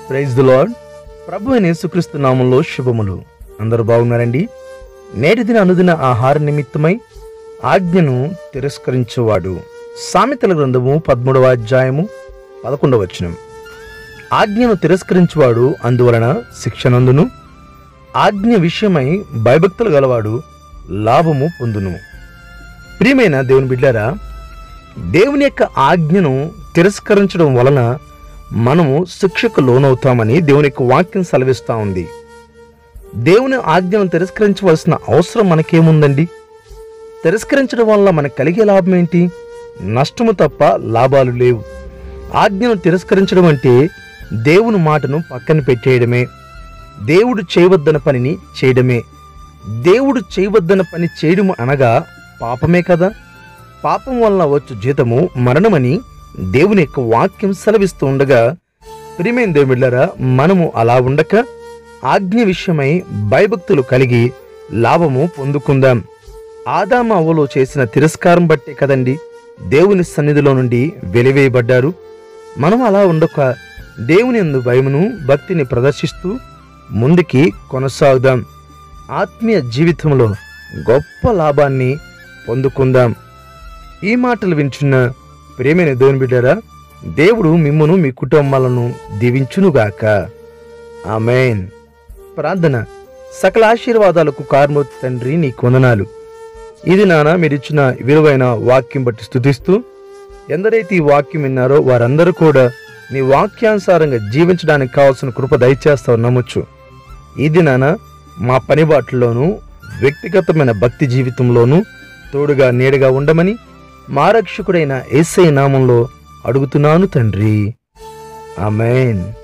praise the lord ప్రభు అయిన యేసుక్రీస్తు నామంలో శుభములు అందరూ బాగున్నారండి నేటి దిన అనుదిన ఆహార నిమిత్తమై ఆజ్ఞను తిరస్కరించేవాడు సామెతల గ్రంథము పదమూడవ అధ్యాయము పదకొండవ వచనం ఆజ్ఞను తిరస్కరించువాడు అందువలన శిక్షనందును ఆజ్ఞ విషయమై భయభక్తులు గలవాడు లాభము పొందును ప్రియమైన దేవుని బిడ్డారా దేవుని యొక్క ఆజ్ఞను తిరస్కరించడం వలన మనము శిక్షకు లోనవుతామని దేవుని యొక్క వాక్యం సెలవిస్తూ ఉంది దేవుని ఆజ్ఞను తిరస్కరించవలసిన అవసరం మనకేముందండి తిరస్కరించడం వల్ల మనకు కలిగే లాభం ఏంటి నష్టము తప్ప లాభాలు లేవు ఆజ్ఞను తిరస్కరించడం అంటే దేవుని మాటను పక్కన పెట్టేయడమే దేవుడు చేయవద్దన పనిని చేయడమే దేవుడు చేయవద్దన పని చేయడం అనగా పాపమే కదా పాపం వలన వచ్చు జీతము మరణమని దేవుని యొక్క వాక్యం సెలవిస్తూ ఉండగా ప్రియమైన దేవుళ్ళరా మనము అలా ఉండక ఆజ్ఞ విషయమై భయభక్తులు కలిగి లాభము పొందుకుందాం ఆదామ అవ్వలో చేసిన తిరస్కారం బట్టే కదండి దేవుని సన్నిధిలో నుండి వెలివేయబడ్డారు మనం అలా ఉండక దేవుని యందు భయమును భక్తిని ప్రదర్శిస్తూ ముందుకి కొనసాగుదాం ఆత్మీయ జీవితంలో గొప్ప లాభాన్ని పొందుకుందాం ఈ మాటలు వింటున్న ప్రేమైన దేవుని బిడ్డారా దేవుడు మిమ్మును మీ కుటుంబాలను దీవించునుగాక ఆమెన్ ప్రార్థన సకల ఆశీర్వాదాలకు కారణమవుతు తండ్రి నీ కొందనాలు ఇది నాన్న మీరిచ్చిన విలువైన వాక్యం బట్టి స్థుతిస్తూ ఎందరైతే ఈ వాక్యం విన్నారో వారందరూ కూడా నీ వాక్యానుసారంగా జీవించడానికి కావాల్సిన కృప దయచేస్తావు నమ్మొచ్చు ఇది నాన్న మా పనిబాట్లలోనూ వ్యక్తిగతమైన భక్తి జీవితంలోనూ తోడుగా నీడగా ఉండమని మా రక్షకుడైన ఏసై నామంలో అడుగుతున్నాను తండ్రి ఆమెన్